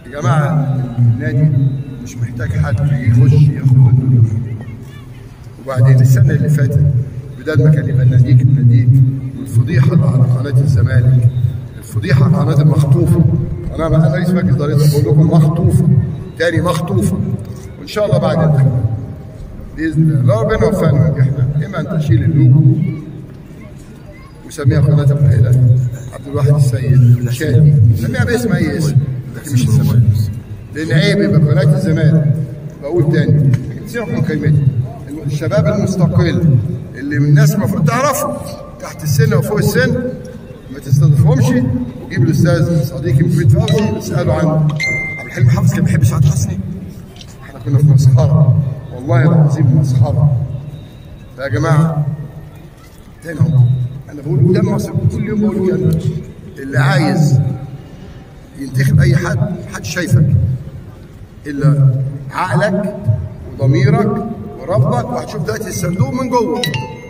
يا جماعه النادي مش محتاج حد يخش ياخد منه وبعدين السنه اللي فاتت بدل ما كان يبقى ناديك ناديك والفضيحه اللي على قناه الزمالك الفضيحه على قناه المخطوفه انا انا رئيس مجلس اداره بقول لكم مخطوفه تاني مخطوفه وان شاء الله بعد الانتخابات باذن الله لو ربنا وفقنا ونجحنا اما ان تشيل اللوجو وسميها قناه ابو هلال عبد الواحد السيد شادي سميها باسم اي اسم لكن مش الزمالك لان عيب يبقى قناه الزمالك بقول تاني سيبك من قيمتي الشباب المستقل اللي من الناس المفروض تعرفه تحت السن وفوق السن ما تستضيفهمش وجيب الاستاذ صديقي مفيد فوزي اساله عن عبد الحليم حافظ كان بيحب سعاد حسني احنا كنا في مسخره والله العظيم مسخره فيا جماعه تاني اهو انا بقول قدام مصر كل يوم بقول كده اللي عايز ينتخب اي حد محدش شايفك الا عقلك وضميرك وربك وهتشوف دلوقتي الصندوق من جوه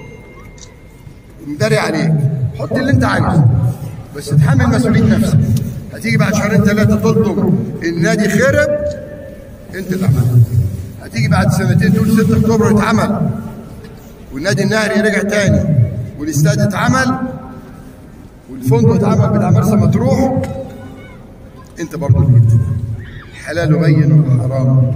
مداري عليك حط اللي انت عايزه بس تحمل مسؤوليه نفسك هتيجي بعد شهرين ثلاثه تلطم النادي خرب انت اللي عملت هتيجي بعد سنتين تقول 6 اكتوبر اتعمل والنادي النهري رجع تاني والاستاد اتعمل والفندق اتعمل بتاع مرسى مطروح انت برضه اللي جبت ده حلال بين والحرام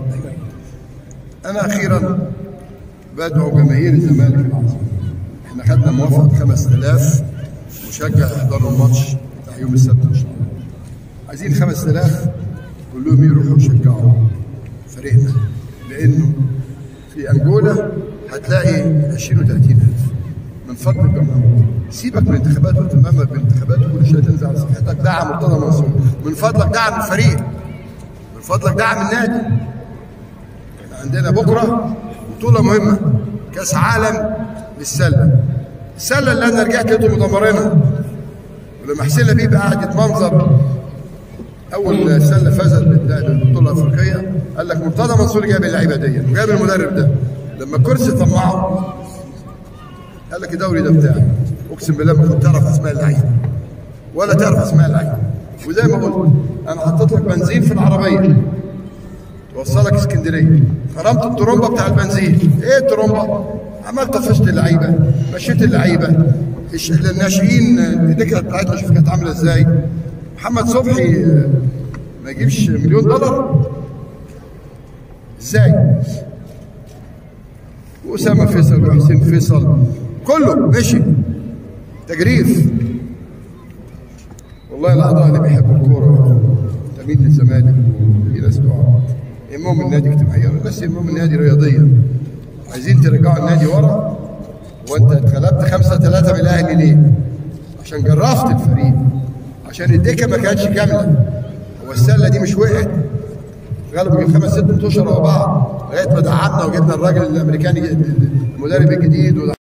انا اخيرا بدعو جماهير الزمالك العظيم احنا خدنا موافقه 5000 مشجع يحضروا الماتش بتاع يوم السبت ان شاء الله عايزين 5000 كلهم يروحوا يشجعوا فريقنا لانه في انجولا هتلاقي 20 و 30 الف من فضل الجمهور سيبك من الانتخابات وتمامك بالانتخابات كل شويه تنزل على صفحتك دعم مرتضى منصور من فضلك دعم الفريق من فضلك دعم النادي احنا عندنا بكره بطوله مهمه كاس عالم للسله السله اللي انا رجعت لقيته مدمرينها ولما حسين لبيب قعد يتمنظر اول سله فازت بالبطوله الافريقيه قال لك مرتضى منصور جاب اللعيبه دي وجاب المدرب ده لما الكرسي طمعه قال لك الدوري ده بتاعي اقسم بالله ما كنت تعرف اسماء اللعيبه ولا تعرف اسماء اللعيبه وزي ما قلت انا حطيت لك بنزين في العربيه توصلك اسكندريه خرمت الترومبه بتاع البنزين ايه الترومبه عملت طفشت اللعيبه مشيت اللعيبه الناشئين الدكه بتاعتنا شوف كانت عامله ازاي محمد صبحي ما يجيبش مليون دولار ازاي واسامه فيصل وحسين فيصل كله مشي تجريف والله الاعضاء اللي بيحبوا الكوره تميل للزمالك في ناس دعاء يهمهم النادي اجتماعيا بس يهمهم النادي رياضيا عايزين ترجعوا النادي ورا وانت اتغلبت 5 3 من الاهلي ليه؟ عشان جرفت الفريق عشان الدكه ما كانتش كامله هو السله دي مش وقعت غلبوا من خمس ست اشهر ورا بعض لغايه ما دعمنا وجبنا الراجل الامريكاني المدرب الجديد